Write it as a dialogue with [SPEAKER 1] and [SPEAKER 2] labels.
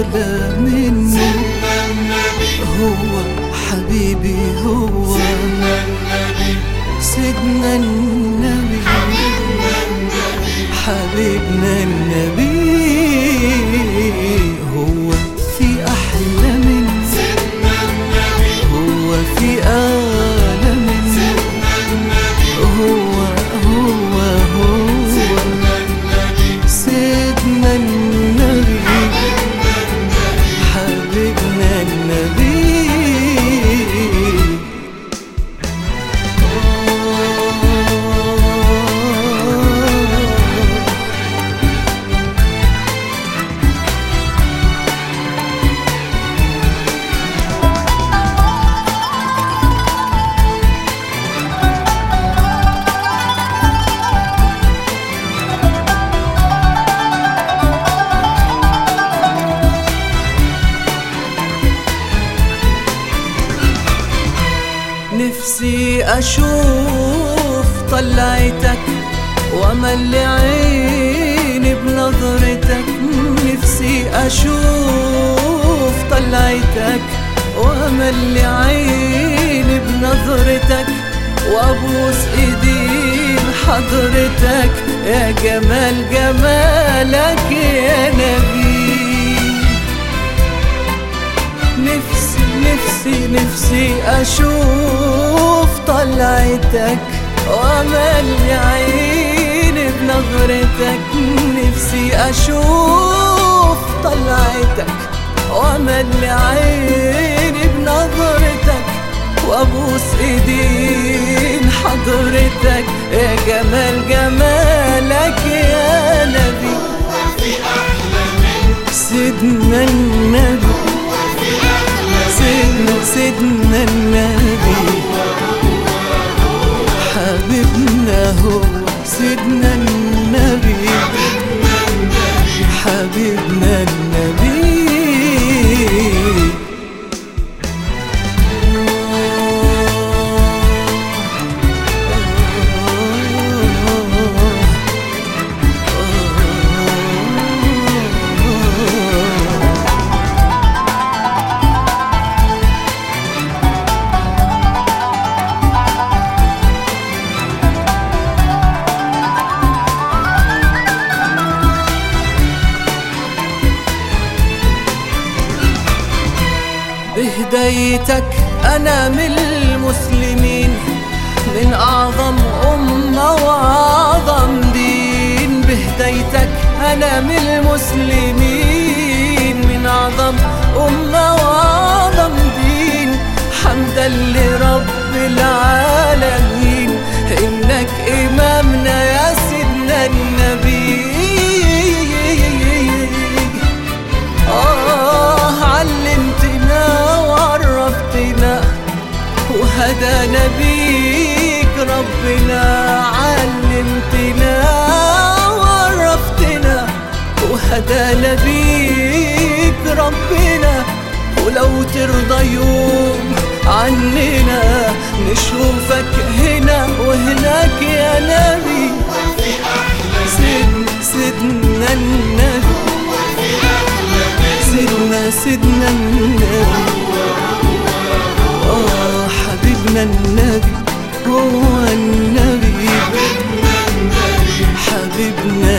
[SPEAKER 1] أغلى مني هو حبيبي هو سيدنا النبي حبيبنا النبي هو في أحلى مني هو في أغلى مني هو هو هو سيدنا النبي حبيبنا النبي نفسي أشوف طلعتك وأمل عيني بنظرتك نفسي أشوف طلعتك وأمل عيني بنظرتك وأبوس إيدين حضرتك يا جمال جمالك يا نبي نفسي نفسي نفسي أشوف طلعتك وأمل عيني بنظرتك نفسي أشوف طلعتك وأمل عيني بنظرتك وأبوس إيدين حضرتك يا جمال جمالك يا نبي سيدنا النبي سيدنا سيدنا النبي حبيبنا هو سيدنا النبي حبيبنا النبي بهدايتك أنا من المسلمين من أعظم أمة وأعظم دين بهدايتك أنا من المسلمين من أعظم أمة وأعظم دين حمدا لرب العالمين إنك إمامنا يا سيدنا النبي آه علمتنا وعرفتنا وهدانا بيك ربنا علمتنا وعرفتنا وهدانا بيك ربنا ولو ترضى يوم عننا نشوفك هنا وهناك يا نبي سيدنا سيدنا النبي سيدنا سيدنا النبي آه حبيبنا النبي هو النبي حبيبنا